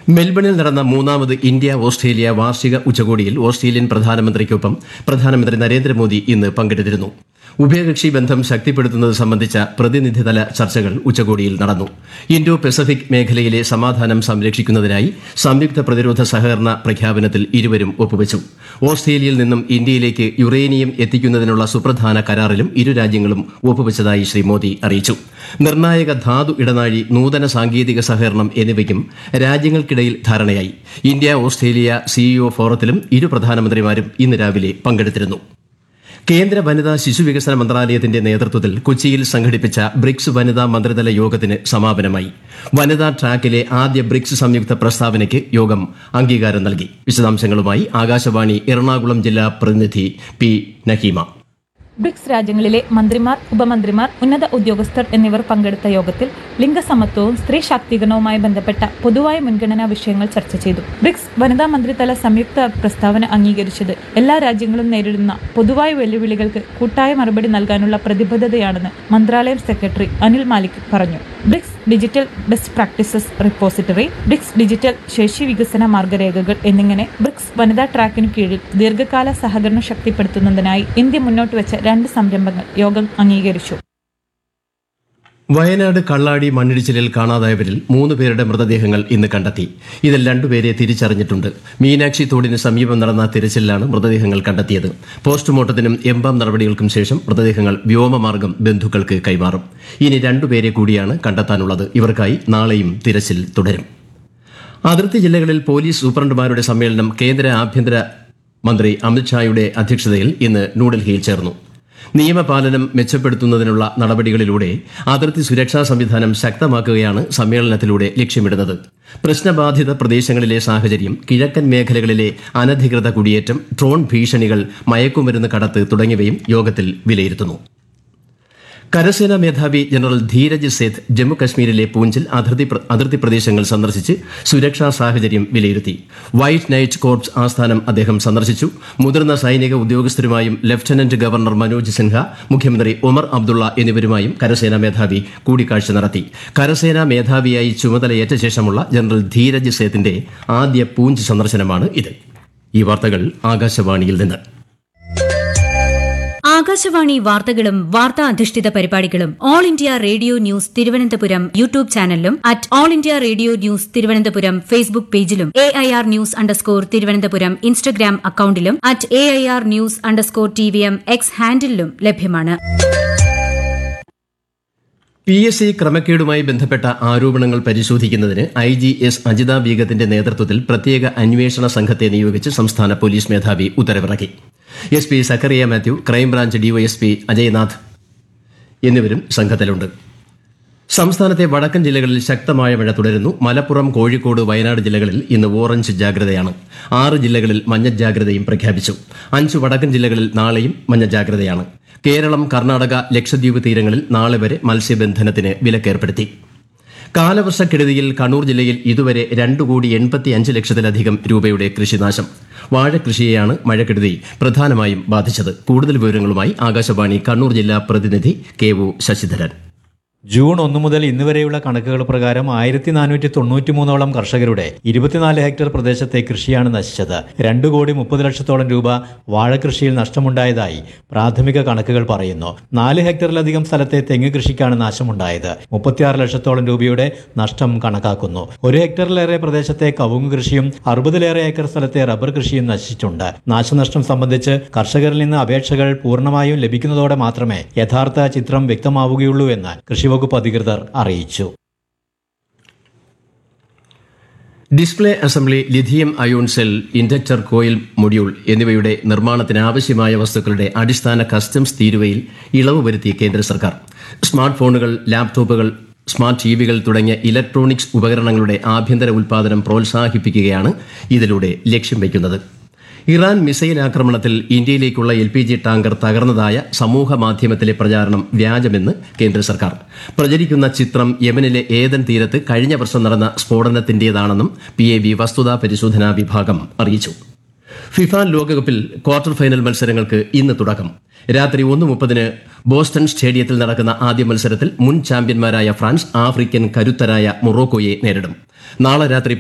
മെൽബണിൽ നടന്ന മൂന്നാമത് ഇന്ത്യ ഓസ്ട്രേലിയ വാർഷിക ഉച്ചകോടിയിൽ ഓസ്ട്രേലിയൻ പ്രധാനമന്ത്രിക്കൊപ്പം പ്രധാനമന്ത്രി നരേന്ദ്രമോദി ഇന്ന് പങ്കെടുത്തിരുന്നു ഉഭയകക്ഷി ബന്ധം ശക്തിപ്പെടുത്തുന്നത് സംബന്ധിച്ച പ്രതിനിധിതല ചർച്ചകൾ ഉച്ചകോടിയിൽ നടന്നു ഇൻഡോ പസഫിക് മേഖലയിലെ സമാധാനം സംരക്ഷിക്കുന്നതിനായി സംയുക്ത പ്രതിരോധ സഹകരണ പ്രഖ്യാപനത്തിൽ ഇരുവരും ഒപ്പുവച്ചു ഓസ്ട്രേലിയയിൽ നിന്നും ഇന്ത്യയിലേക്ക് യുറേനിയം എത്തിക്കുന്നതിനുള്ള സുപ്രധാന കരാറിലും ഇരു രാജ്യങ്ങളും ഒപ്പുവച്ചതായി ശ്രീ മോദി അറിയിച്ചു നിർണായക ധാതു ഇടനാഴി നൂതന സാങ്കേതിക സഹകരണം എന്നിവയ്ക്കും രാജ്യങ്ങൾക്കിടയിൽ ധാരണയായി ഇന്ത്യ ഓസ്ട്രേലിയ സിഇഒ ഫോറത്തിലും ഇരു പ്രധാനമന്ത്രിമാരും ഇന്ന് രാവിലെ പങ്കെടുത്തിരുന്നു കേന്ദ്ര വനിതാ ശിശുവികസന മന്ത്രാലയത്തിന്റെ നേതൃത്വത്തിൽ കൊച്ചിയിൽ സംഘടിപ്പിച്ച ബ്രിക്സ് വനിതാ മന്ത്രിതല യോഗത്തിന് സമാപനമായി വനിതാ ട്രാക്കിലെ ആദ്യ ബ്രിക്സ് സംയുക്ത പ്രസ്താവനയ്ക്ക് യോഗം അംഗീകാരം നൽകി വിശദാംശങ്ങളുമായി ആകാശവാണി എറണാകുളം ജില്ലാ പ്രതിനിധി പി നഹീമ ബ്രിക്സ് രാജ്യങ്ങളിലെ മന്ത്രിമാർ ഉപമന്ത്രിമാർ ഉന്നത ഉദ്യോഗസ്ഥർ എന്നിവർ പങ്കെടുത്ത യോഗത്തിൽ ലിംഗസമത്വവും സ്ത്രീ ശാക്തീകരണവുമായി ബന്ധപ്പെട്ട പൊതുവായ മുൻഗണനാ വിഷയങ്ങൾ ചർച്ച ചെയ്തു ബ്രിക്സ് വനിതാ മന്ത്രിതല സംയുക്ത പ്രസ്താവന അംഗീകരിച്ചത് എല്ലാ രാജ്യങ്ങളും നേരിടുന്ന പൊതുവായ വെല്ലുവിളികൾക്ക് കൂട്ടായ മറുപടി നൽകാനുള്ള പ്രതിബദ്ധതയാണെന്ന് മന്ത്രാലയം സെക്രട്ടറി അനിൽ മാലിക് പറഞ്ഞു BRICS digital best practices repository BRICS digital ശേഷി വികസന മാർഗരേഖകൾ എന്നിങ്ങനെ ബ്രിക്സ് വനിതാ ട്രാക്കിനു കീഴിൽ ദീർഘകാല സഹകരണം ശക്തിപ്പെടുത്തുന്നതിനായി ഇന്ത്യ മുന്നോട്ട് വെച്ച രണ്ട് സംരംഭങ്ങൾ യോഗം അംഗീകരിച്ചു വയനാട് കള്ളാടി മണ്ണിടിച്ചിലിൽ കാണാതായവരിൽ മൂന്ന് പേരുടെ മൃതദേഹങ്ങൾ ഇന്ന് കണ്ടെത്തി ഇതിൽ രണ്ടുപേരെ തിരിച്ചറിഞ്ഞിട്ടുണ്ട് മീനാക്ഷി തോടിന് സമീപം നടന്ന തിരച്ചിലിലാണ് മൃതദേഹങ്ങൾ കണ്ടെത്തിയത് പോസ്റ്റ്മോർട്ടത്തിനും എംബാം നടപടികൾക്കും ശേഷം മൃതദേഹങ്ങൾ വ്യോമമാർഗം ബന്ധുക്കൾക്ക് കൈമാറും ഇനി രണ്ടുപേരെ കൂടിയാണ് കണ്ടെത്താനുള്ളത് ഇവർക്കായി നാളെയും തിരച്ചിൽ തുടരും അതിർത്തി ജില്ലകളിൽ പോലീസ് സൂപ്രണ്ടുമാരുടെ സമ്മേളനം കേന്ദ്ര ആഭ്യന്തര മന്ത്രി അമിത്ഷായുടെ അധ്യക്ഷതയിൽ ഇന്ന് ന്യൂഡൽഹിയിൽ ചേർന്നു നിയമപാലനം മെച്ചപ്പെടുത്തുന്നതിനുള്ള നടപടികളിലൂടെ അതിർത്തി സുരക്ഷാ സംവിധാനം ശക്തമാക്കുകയാണ് സമ്മേളനത്തിലൂടെ ലക്ഷ്യമിടുന്നത് പ്രശ്നബാധിത പ്രദേശങ്ങളിലെ സാഹചര്യം കിഴക്കൻ മേഖലകളിലെ അനധികൃത കുടിയേറ്റം ഡ്രോൺ ഭീഷണികൾ മയക്കുമരുന്ന് കടത്ത് തുടങ്ങിയവയും യോഗത്തിൽ വിലയിരുത്തുന്നു കരസേനാ മേധാവി ജനറൽ ധീരജ് സേത്ത് ജമ്മു കശ്മീരിലെ പൂഞ്ചിൽ അതിർത്തി പ്ര- അതിർത്തി പ്രദേശങ്ങൾ സന്ദർശിച്ച് സുരക്ഷാ സാഹചര്യം വിലയിരുത്തി വൈറ്റ് നൈറ്റ് കോർപ്സ് ആസ്ഥാനം അദ്ദേഹം സന്ദർശിച്ചു മുതിർന്ന സൈനിക ഉദ്യോഗസ്ഥരുമായും ലഫ്റ്റനന്റ് ഗവർണർ മനോജ് സിൻഹ മുഖ്യമന്ത്രി ഒമർ അബ്ദുള്ള എന്നിവരുമായും കരസേനാ മേധാവി കൂടിക്കാഴ്ച നടത്തി കരസേനാ മേധാവിയായി ചുമതലയേറ്റ ശേഷമുള്ള ജനറൽ ധീരജ് സേത്തിന്റെ ആദ്യ പൂഞ്ച് സന്ദർശനമാണ് ഇത് ഈ വാർത്തകൾ ആകാശവാണിയിൽ നിന്ന് ആകാശവാണി വാർത്തകളും വാർത്താ അധിഷ്ഠിത പരിപാടികളും All India Radio news Thiruvananthapuram YouTube ചാനലിലും at All India Radio news Thiruvananthapuram Facebook പേജിലും A I R news underscore Thiruvananthapuram Instagram അക്കൌണ്ടിലും at A I R news underscore T V M X ഹാൻഡിലും ലഭ്യമാണ് പി എസ് സി ക്രമക്കേടുമായി ബന്ധപ്പെട്ട ആരോപണങ്ങൾ പരിശോധിക്കുന്നതിന് ഐ ജി എസ് അജിത ബീഗത്തിന്റെ നേതൃത്വത്തിൽ പ്രത്യേക അന്വേഷണ സംഘത്തെ നിയോഗിച്ച് സംസ്ഥാന പോലീസ് മേധാവി ഉത്തരവിറക്കി S P Zachariah Mathew crime branch DYSP Ajaynath എന്നിവരും സംഘത്തിലുണ്ട് സംസ്ഥാനത്തെ വടക്കൻ ജില്ലകളിൽ ശക്തമായ മഴ തുടരുന്നു മലപ്പുറം കോഴിക്കോട് വയനാട് ജില്ലകളിൽ ഇന്ന് ഓറഞ്ച് ജാഗ്രതയാണ് ആറ് ജില്ലകളിൽ മഞ്ഞ ജാഗ്രതയും പ്രഖ്യാപിച്ചു അഞ്ച് വടക്കൻ ജില്ലകളിൽ നാളെയും മഞ്ഞ ജാഗ്രതയാണ് കേരളം കർണാടക ലക്ഷദ്വീപ് തീരങ്ങളിൽ നാളെ വരെ മത്സ്യബന്ധനത്തിന് വിലക്കേർപ്പെടുത്തി കാലവർഷക്കെടുതിയിൽ കണ്ണൂർ ജില്ലയിൽ ഇതുവരെ രണ്ട് കോടി എൺപത്തി അഞ്ച് ലക്ഷത്തിലധികം രൂപയുടെ കൃഷിനാശം വാഴകൃഷിയെയാണ് മഴക്കെടുതി പ്രധാനമായും ബാധിച്ചത് കൂടുതൽ വിവരങ്ങളുമായി ആകാശവാണി കണ്ണൂർ ജില്ലാ പ്രതിനിധി കെ ഒ ശശിധരൻ ജൂൺ ഒന്ന് മുതൽ ഇന്ന് വരെയുള്ള കണക്കുകൾ പ്രകാരം ആയിരത്തി നാനൂറ്റി തൊണ്ണൂറ്റി മൂന്നോളം കർഷകരുടെ ഇരുപത്തിനാല് ഹെക്ടർ പ്രദേശത്തെ കൃഷിയാണ് നശിച്ചത് രണ്ട് കോടി മുപ്പത് ലക്ഷത്തോളം രൂപ വാഴകൃഷിയിൽ നഷ്ടമുണ്ടായതായി പ്രാഥമിക കണക്കുകൾ പറയുന്നു നാല് ഹെക്ടറിലധികം സ്ഥലത്തെ തെങ്ങ് കൃഷിക്കാണ് നാശമുണ്ടായത് മുപ്പത്തിയാറ് ലക്ഷത്തോളം രൂപയുടെ നഷ്ടം കണക്കാക്കുന്നു ഒരു ഹെക്ടറിലേറെ പ്രദേശത്തെ കവുങ്ങ് കൃഷിയും അറുപതിലേറെ ഏക്കർ സ്ഥലത്തെ റബ്ബർ കൃഷിയും നശിച്ചിട്ടുണ്ട് നാശനഷ്ടം സംബന്ധിച്ച് കർഷകരിൽ നിന്ന് അപേക്ഷകൾ പൂർണ്ണമായും ലഭിക്കുന്നതോടെ മാത്രമേ യഥാർത്ഥ ചിത്രം വ്യക്തമാവുകയുള്ളൂ എന്ന് കൃഷിവകുപ്പ് അധികൃതർ അറിയിച്ചു display assembly lithium ion cell inductor coil module എന്നിവയുടെ നിർമ്മാണത്തിന് ആവശ്യമായ വസ്തുക്കളുടെ അടിസ്ഥാന കസ്റ്റംസ് തീരുവയിൽ ഇളവ് വരുത്തി കേന്ദ്ര സർക്കാർ സ്മാർട്ട് ഫോണുകൾ ലാപ്ടോപ്പുകൾ സ്മാർട്ട് ടിവികൾ തുടങ്ങിയ ഇലക്ട്രോണിക്സ് ഉപകരണങ്ങളുടെ ആഭ്യന്തര ഉൽപ്പാദനം പ്രോത്സാഹിപ്പിക്കുകയാണ് ഇതിലൂടെ ലക്ഷ്യം വയ്ക്കുന്നത് ഇറാൻ മിസൈൽ ആക്രമണത്തിൽ ഇന്ത്യയിലേക്കുള്ള എൽ പി ജി ടാങ്കർ തകർന്നതായ സമൂഹ മാധ്യമത്തിലെ പ്രചാരണം വ്യാജമെന്ന് കേന്ദ്ര സർക്കാർ പ്രചരിക്കുന്ന ചിത്രം യമനിലെ ഏതൻ തീരത്ത് കഴിഞ്ഞ വർഷം നടന്ന സ്ഫോടനത്തിന്റേതാണെന്നും പി എ ബി വസ്തുതാ പരിശോധനാ വിഭാഗം അറിയിച്ചു ഫിഫ ലോകകപ്പിൽ ക്വാർട്ടർ ഫൈനൽ മത്സരങ്ങൾക്ക് ഇന്ന് തുടക്കം രാത്രി ഒന്ന് മുപ്പതിന് ബോസ്റ്റൺ സ്റ്റേഡിയത്തിൽ നടക്കുന്ന ആദ്യ മത്സരത്തിൽ മുൻ ചാമ്പ്യന്മാരായ ഫ്രാൻസ് ആഫ്രിക്കൻ കരുത്തരായ മൊറോക്കോയെ നേരിടും നാളെ രാത്രി